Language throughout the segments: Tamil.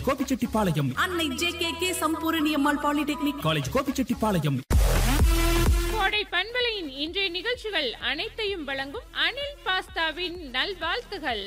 College Gobichettipalayam Annai J K K Sampoorani Ammal polytechnic college Gobichettipalayam கோடை பண்பலையின் இன்றைய நிகழ்ச்சிகள் அனைத்தையும் வழங்கும் அனில் பாஸ்தாவின் நல்வாழ்த்துகள்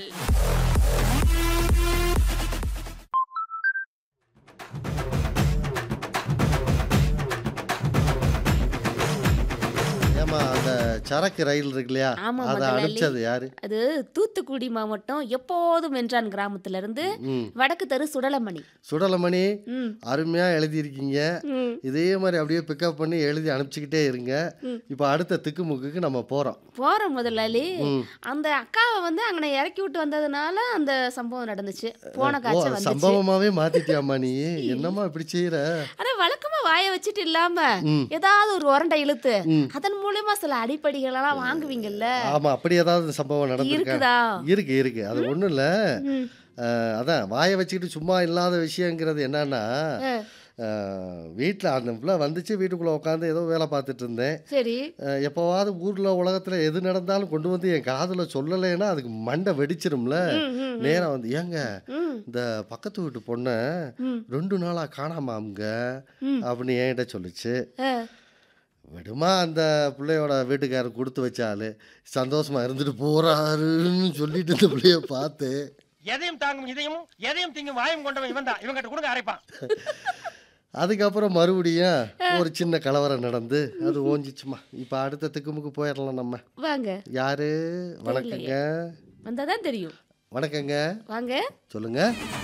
ஏமா அந்த சரக்கு ரயில் இருக்கு இல்லையா ஆமா, அதை முதலாளி. அனுப்பிச்சது யாரு அது தூத்துக்குடி மாவட்டம் எப்போதும் வென்றான் கிராமத்துல இருந்து ம் வடக்கு தெரு சுடலமணி சுடலமணி ம் அருமையா எழுதியிருக்கீங்க ம் இதே மாதிரி அப்படியே பிக்கப் பண்ணி எழுதி அனுப்பிச்சிக்கிட்டே இருங்க இப்போ அடுத்த திக்குமுக்குக்கு நம்ம போறோம் போற முதலாளி ம். அந்த அக்காவை வந்து அங்கன இறக்கி விட்டு வந்ததுனால அந்த சம்பவம் நடந்துச்சு போன ஓ காய்ச்சல் வந்துச்சு சம்பவமாவே மாத்திட்டியாம்மா நீ என்னம்மா இப்படி செய்யற ஆனா வழக்கமா வாயை வச்சுட்டு இல்லாம ம். ஏதாவது ஒரு உரண்டை இழுத்து ம். அதன் மூலியமா சில அடிப்படைகள் எல்லாம் வாங்குவீங்கல்ல ஆமா அப்படி ஏதாவது சம்பவம் நடந்திருக்கா இருக்குதா இருக்கு இருக்கு அது ஒண்ணும் இல்ல ம். அஹ், அதான் வாயை வச்சுக்கிட்டு சும்மா இல்லாத விஷயங்கிறது என்னன்னா அஹ், வீட்டில் அந்த பிள்ளை வந்துச்சு வீட்டுக்குள்ளே உட்காந்து ஏதோ வேலை பார்த்துட்டு இருந்தேன் சரி அஹ், எப்போவாவது ஊரில் உலகத்தில் எது நடந்தாலும் கொண்டு வந்து என் காதில் சொல்லலைன்னா அதுக்கு மண்டை வெடிச்சிரும்ல ம், ம், நேரா வந்து ஏங்க ம், இந்த பக்கத்து வீட்டு பொண்ணை ம். ரெண்டு நாளாக காணாம அவங்க ம். அப்படின்னு என்கிட்ட சொல்லுச்சு அஹ், விடுமா அந்த பிள்ளையோட வீட்டுக்காரர் கொடுத்து வச்சாலு சந்தோஷமா இருந்துட்டு போறாருன்னு சொல்லிட்டு இந்த பிள்ளைய பார்த்து எதையும் தாங்கும் இதயமும் எதையும் திங்கும் வாயும் கொண்டவன் இவன் தான் இவங்கிட்ட கொடுங்க அரைப்பான் அதுக்கப்புறம் மறுபடியும் ஒரு சின்ன கலவரம் நடந்து அது ஓஞ்சிச்சுமா இப்போ அடுத்த திக்குமுக்கு போயிடலாம் நம்ம வாங்க யாரு வணக்கங்க வந்தாதான் தெரியும் வணக்கங்க வாங்க சொல்லுங்க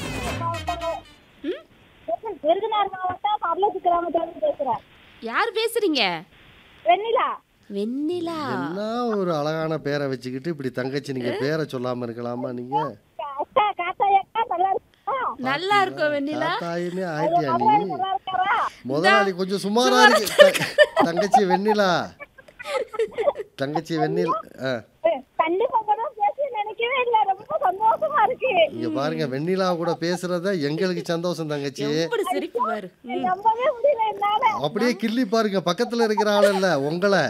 விருதுநகர் மாவட்டம் பர்லோசி கிராமத்துல பேசுறேன் யார் பேசுறீங்க வெண்ணிலா வெண்ணிலா என்ன ஒரு அழகான பேரை வச்சுக்கிட்டு இப்படி தங்கச்சி நீங்க பேரை சொல்லாம இருக்கலாமா நீங்க அக்கா காத்தாயக்கா நல்லா இருக்கா நல்லா இருக்கும் வெண்ணிலா தாத்தாயின்னு ஆயிட்டியா நீ நல்லா இருக்காரா முதலாளி கொஞ்சம் சுமாரா இருக்கு த- தங்கச்சி வெண்ணிலா தங்கச்சி வெண்ணில் ஆ கண்டிப்பா கூட பேசி நினைக்கவே இல்ல ரொம்ப சந்தோஷமா இருக்கு இங்க பாருங்க வெண்ணிலா கூட பேசுறத எங்களுக்கு சந்தோஷம் தங்கச்சி எப்படி சிரிப்பு பாரு ம். நம்பவே முடியல என்னால அப்படியே கிள்ளி பாருங்க பக்கத்துல இருக்கிற ஆள் இல்ல உங்களை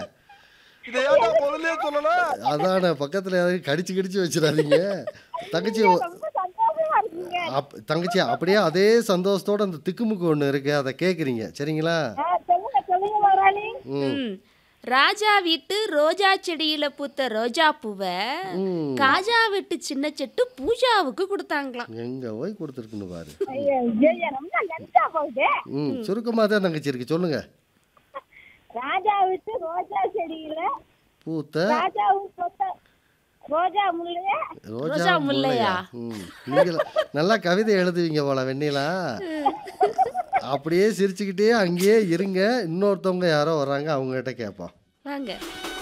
அதான பக்கத்துல யாரையும் கடிச்சு கடிச்சு வச்சிடாதீங்க தங்கச்சி ஒ- ரொம்ப சந்தோஷமா இருக்கீங்க அப் தங்கச்சி அப்படியே அதே சந்தோஷத்தோட அந்த திக்குமுக்கு ஒன்று இருக்கு அதை கேட்குறீங்க சரிங்களா ஆ, சொல்லுங்க சொல்லுங்க வராளி ம் ம். ராஜா வீட்டு ரோஜா செடியில பூத்த ரோஜா பூவை ம். காஜா வீட்டு சின்ன செட்டு பூஜாவுக்கு கொடுத்தாங்களாம் எங்க போய் கொடுத்துருக்குன்னு பாரு ஐயோ, ஐயோ, ரொம்ப லென்த்தா போகுது ம் சுருக்கமாக தான் தங்கச்சி இருக்கு சொல்லுங்க ராஜா விட்டு ரோஜா செடியில பூத்த ராஜா போட்ட ரோஜா முள்ளைய ரோஜா ரோஜா முல்லையா முல்லையா? ம் நீங்கள் நல்லா கவிதை எழுதுவீங்க போல வெண்ணிலா அப்படியே சிரிச்சுக்கிட்டே அங்கேயே இருங்க இன்னொருத்தவங்க யாரோ வர்றாங்க அவங்ககிட்ட கேட்போம் வாங்க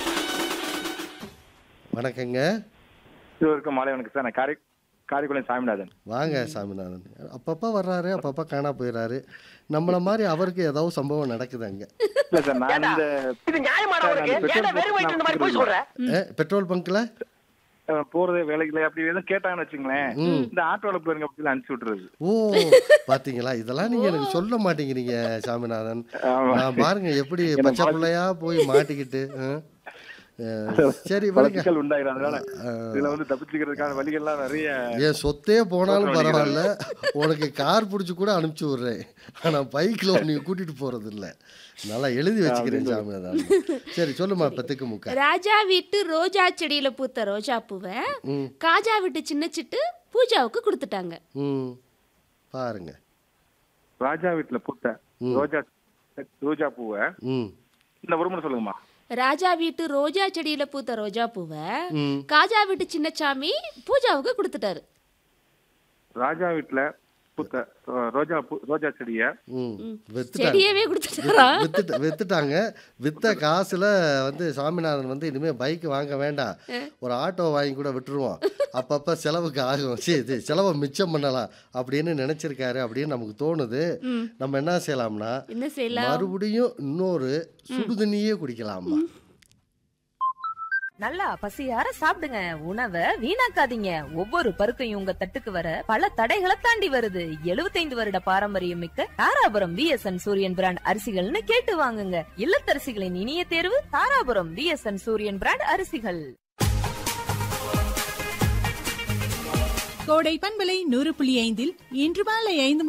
வணக்கங்க இருவருக்கும் மாலை வணக்கம் சார் நான் காரை காரைக்குளம் சாமிநாதன் வாங்க சாமிநாதன் அப்பப்போ வர்றாரு அப்பப்போ காணா போயிடுறாரு நம்மள மாதிரி அவருக்கு ஏதாவது சம்பவம் நடக்குது அங்க இல்ல சார் நான் இந்த இது நியாயமான உனக்கு ஏன்டா வெறும் வயிற்று இந்த மாதிரி போய் சொல்ற ஏ, பெட்ரோல் பங்க்ல அஹ், போறது வேலைக்கு அப்படி எதுவும் கேட்டாங்கன்னு வச்சுங்களேன் இந்த ஆட்டோல போயிருங்க அப்படி அனுப்பிச்சு விட்டுறது ஓ பாத்தீங்களா இதெல்லாம் நீங்க எனக்கு சொல்ல மாட்டேங்கிறீங்க சாமிநாதன் ஆமா. நான் பாருங்க எப்படி என்ன பச்சை மாத்தி- பிள்ளையா போய் மாட்டிக்கிட்டு ஆ? அஹ், சரி விடுங்க வழக்குகள் உண்டாயிரும் அதனால இதுல வந்து தப்பிச்சுக்கிறதுக்கான வழிகள்லாம் நிறைய என் சொத்தே போனாலும் ஓட்டுற பரவாயில்ல உனக்கு கார் பிடிச்சி கூட அனுப்பிச்சு விடுறேன் ஆனா பைக்ல உன்னை கூட்டிட்டு போறது இல்ல நல்லா எழுதி வச்சுக்கிறேன் சாமிநாதன் சரி சொல்லுமா பத்துக்கு முக்கா ராஜா வீட்டு ரோஜா செடியில பூத்த ரோஜா பூவை ம் காஜா வீட்டு சின்ன சிட்டு பூஜாவுக்கு கொடுத்துட்டாங்க ம் பாருங்க ராஜா வீட்டுல பூத்த ரோஜா ரோஜா பூவை ம் இந்த ஒரு முறை சொல்லுங்கம்மா ராஜா வீட்டு ரோஜா செடியில பூத்த ரோஜா பூவை ம் காஜா வீட்டு சின்னச்சாமி பூஜாவுக்கு கொடுத்துட்டாரு ராஜா வீட்டுல பூத்த அஹ், ரோஜா பூ ரோஜா செடிய ம் வித்துட்டாங்க செடியவே கொடுத்துட்டாரா வித்துட்ட வித்துட்டாங்க வித்த காசுல வந்து சாமிநாதன் வந்து இனிமே பைக் வாங்க வேண்டாம் ஒரு ஆட்டோ வாங்கி கூட விட்டுருவோம் அப்பப்ப செலவுக்கு ஆகும் சரி இது செலவை மிச்சம் பண்ணலாம் அப்படின்னு நினைச்சிருக்காரு அப்படின்னு நமக்கு தோணுது நம்ம என்ன செய்யலாம்னா என்ன செய்யலாம் மறுபடியும் இன்னொரு சுடுதண்ணியே குடிக்கலாமா நல்லா பசியார சாப்பிடுங்க உணவை வீணாக்காதீங்க ஒவ்வொரு பருக்கையும் உங்க தட்டுக்கு வர பல தடைகளை தாண்டி வருது 75 வருட பாரம்பரியம் மிக்க தாராபுரம் விஎஸ்என் சூரியன் பிராண்ட் அரிசிகள்னு கேட்டு வாங்குங்க இல்லத்தரசிகளின் இனிய தேர்வு தாராபுரம் விஎஸ்என் சூரியன் பிராண்ட் அரிசிகள் கோடை பண்பலை நூறு புள்ளி ஐந்தில் இன்று மாலை ஐந்து